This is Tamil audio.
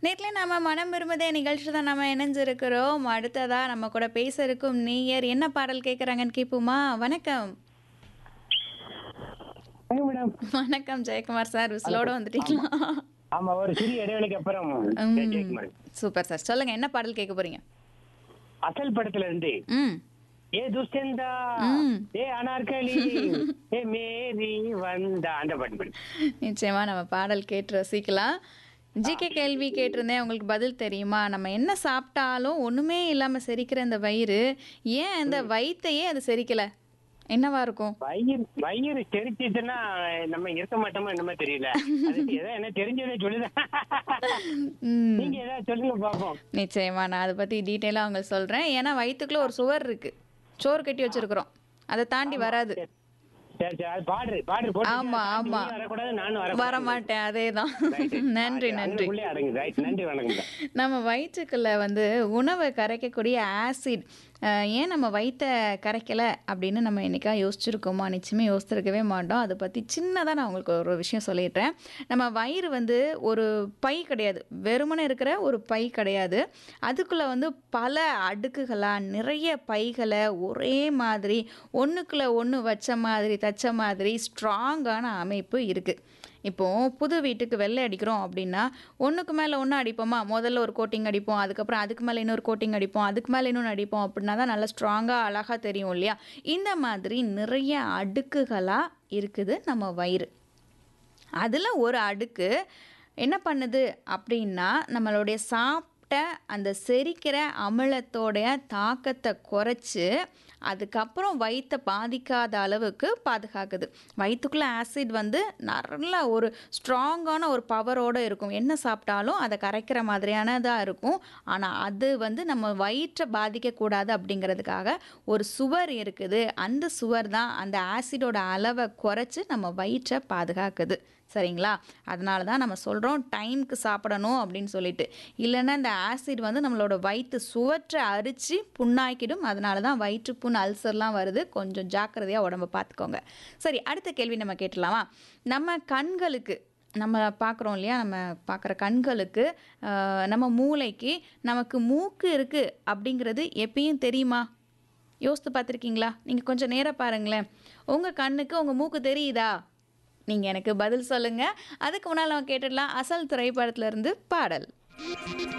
நேற்று நாம மனம் விரும்புதே நிகழ்ச்சி தான் நம்ம இணைஞ்சிருக்கிறோம் அடுத்ததா நம்ம கூட பேச இருக்கும் நேயர் என்ன பாடல் கேட்குறாங்கன்னு கேட்போமா வணக்கம் வாங்க மேடம் வணக்கம் ஜெயக்குமார் சார் விசிலோட வந்துட்டீங்களா ஆமா ஒரு சிறிய இடைவெளிக்கு அப்புறம் ம். கேட்க மேடம் சூப்பர் சார் சொல்லுங்க என்ன பாடல் கேட்க போறீங்க அசல் படத்துல இருந்து ம் ஏ துஷ்டந்தா ம். ஏ அனார்கலி ஏ மேரி வந்தா அந்த பாட்டு மேடம் நிச்சயமா நம்ம பாடல் கேட்டு ரசிக்கலாம் ஜிகே கேள்வி கேட்டிருந்தேன் உங்களுக்கு பதில் தெரியுமா நம்ம என்ன சாப்பிட்டாலும் ஒண்ணுமே இல்லாம செரிக்கிற இந்த வயிறு ஏன் அந்த வயித்தையே அது செரிக்கல என்னவா இருக்கும் வயிறு வயிறு தெரிச்சிச்சுன்னா நம்ம இருக்க மாட்டோமோ என்னமோ தெரியல அதுக்கு ஏதோ என்ன தெரிஞ்சதை சொல்லுதான் ம் நீங்க ஏதாவது சொல்லுங்க பாப்போம் நிச்சயமா நான் அதை பத்தி டீட்டெயிலாக உங்களுக்கு சொல்றேன் ஏன்னா வயிற்றுக்குள்ள ஒரு சுவர் இருக்கு சோறு கட்டி வச்சிருக்கிறோம் அதை தாண்டி வராது சரி சரி அது பாடு பாடு போட்டு ஆமா, ஆமா. நீ வரக்கூடாது நானும் வர வரக்கூடாது மாட்டேன் அதே தான் நன்றி நன்றி அதுக்குள்ளே அடங்குது ரைட் நன்றி வணக்கம் நம்ம வயிற்றுக்குள்ள வந்து உணவை கரைக்கக்கூடிய ஆசிட் ஏன் நம்ம வயிற்றை கரைக்கலை அப்படின்னு நம்ம என்னைக்கா யோசிச்சிருக்கோமா நிச்சயமே யோசிச்சிருக்கவே மாட்டோம் அதை பற்றி சின்னதாக நான் உங்களுக்கு ஒரு விஷயம் சொல்லிடுறேன் நம்ம வயிறு வந்து ஒரு பை கிடையாது வெறுமனே இருக்கிற ஒரு பை கிடையாது அதுக்குள்ளே வந்து பல அடுக்குகளாக நிறைய பைகளை ஒரே மாதிரி ஒன்றுக்குள்ளே ஒன்று வச்ச மாதிரி தச்ச மாதிரி ஸ்ட்ராங்கான அமைப்பு இருக்குது இப்போ புது வீட்டுக்கு வெள்ளை அடிக்கிறோம் அப்படின்னா ஒன்றுக்கு மேலே ஒன்று அடிப்போமா முதல்ல ஒரு கோட்டிங் அடிப்போம் அதுக்கப்புறம் அதுக்கு மேலே இன்னொரு கோட்டிங் அடிப்போம் அதுக்கு மேலே இன்னொன்று அடிப்போம் அப்படின்னா தான் நல்லா ஸ்ட்ராங்காக அழகாக தெரியும் இல்லையா இந்த மாதிரி நிறைய அடுக்குகளாக இருக்குது நம்ம வயிறு அதில் ஒரு அடுக்கு என்ன பண்ணுது அப்படின்னா நம்மளுடைய சாப்பிட்ட அந்த செரிக்கிற அமிலத்தோடைய தாக்கத்தை குறைச்சி அதுக்கப்புறம் வயிற்றை பாதிக்காத அளவுக்கு பாதுகாக்குது வயிற்றுக்குள்ளே ஆசிட் வந்து நல்ல ஒரு ஸ்ட்ராங்கான ஒரு பவரோடு இருக்கும் என்ன சாப்பிட்டாலும் அதை கரைக்கிற மாதிரியானதாக இருக்கும் ஆனால் அது வந்து நம்ம வயிற்றை பாதிக்கக்கூடாது அப்படிங்கிறதுக்காக ஒரு சுவர் இருக்குது அந்த சுவர் தான் அந்த ஆசிடோட அளவை குறைச்சி நம்ம வயிற்றை பாதுகாக்குது சரிங்களா அதனால தான் நம்ம சொல்கிறோம் டைம்க்கு சாப்பிடணும் அப்படின்னு சொல்லிட்டு இல்லைன்னா இந்த ஆசிட் வந்து நம்மளோட வயிற்று சுவற்றை அரித்து புண்ணாக்கிடும் அதனால தான் வயிற்றுப்புண் அல்சர்லாம் வருது கொஞ்சம் ஜாக்கிரதையாக உடம்ப பார்த்துக்கோங்க சரி அடுத்த கேள்வி நம்ம கேட்டலாமா நம்ம கண்களுக்கு நம்ம பார்க்குறோம் இல்லையா நம்ம பார்க்குற கண்களுக்கு ஆஹ், நம்ம மூளைக்கு நமக்கு மூக்கு இருக்குது அப்படிங்கிறது எப்பயும் தெரியுமா யோசித்து பார்த்துருக்கீங்களா நீங்கள் கொஞ்சம் நேரம் பாருங்களேன் உங்கள் கண்ணுக்கு உங்கள் மூக்கு தெரியுதா நீங்கள் எனக்கு பதில் சொல்லுங்கள் அதுக்கு முன்னால் நம்ம கேட்டுடலாம் அசல் திரைப்படத்துல இருந்து பாடல்